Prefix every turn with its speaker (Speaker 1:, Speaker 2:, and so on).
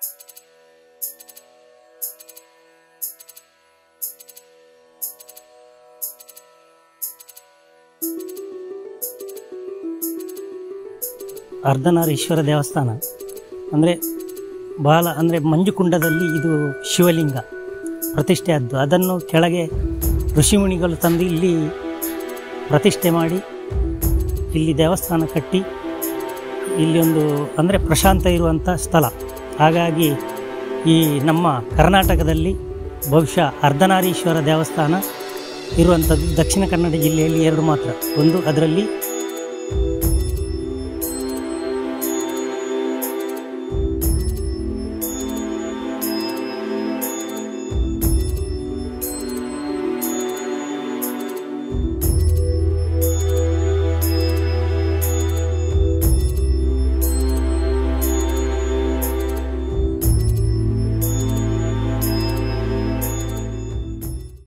Speaker 1: ಅರ್ಧನಾರೀಶ್ವರ ದೇವಸ್ಥಾನ ಅಂದರೆ ಬಹಳ ಅಂದರೆ ಮಂಜುಕುಂಡದಲ್ಲಿ ಇದು ಶಿವಲಿಂಗ ಪ್ರತಿಷ್ಠೆ ಆದ್ದು ಅದನ್ನು ಕೆಳಗೆ ಋಷಿಮುನಿಗಳು ತಂದು ಇಲ್ಲಿ ಪ್ರತಿಷ್ಠೆ ಮಾಡಿ ಇಲ್ಲಿ ದೇವಸ್ಥಾನ ಕಟ್ಟಿ ಇಲ್ಲಿ ಒಂದು ಅಂದರೆ ಪ್ರಶಾಂತ ಇರುವಂಥ ಸ್ಥಳ ಹಾಗಾಗಿ ಈ ನಮ್ಮ ಕರ್ನಾಟಕದಲ್ಲಿ ಬಹುಶಃ ಅರ್ಧನಾರೀಶ್ವರ ದೇವಸ್ಥಾನ ಇರುವಂಥದ್ದು ದಕ್ಷಿಣ ಕನ್ನಡ ಜಿಲ್ಲೆಯಲ್ಲಿ ಎರಡು ಮಾತ್ರ ಒಂದು ಅದರಲ್ಲಿ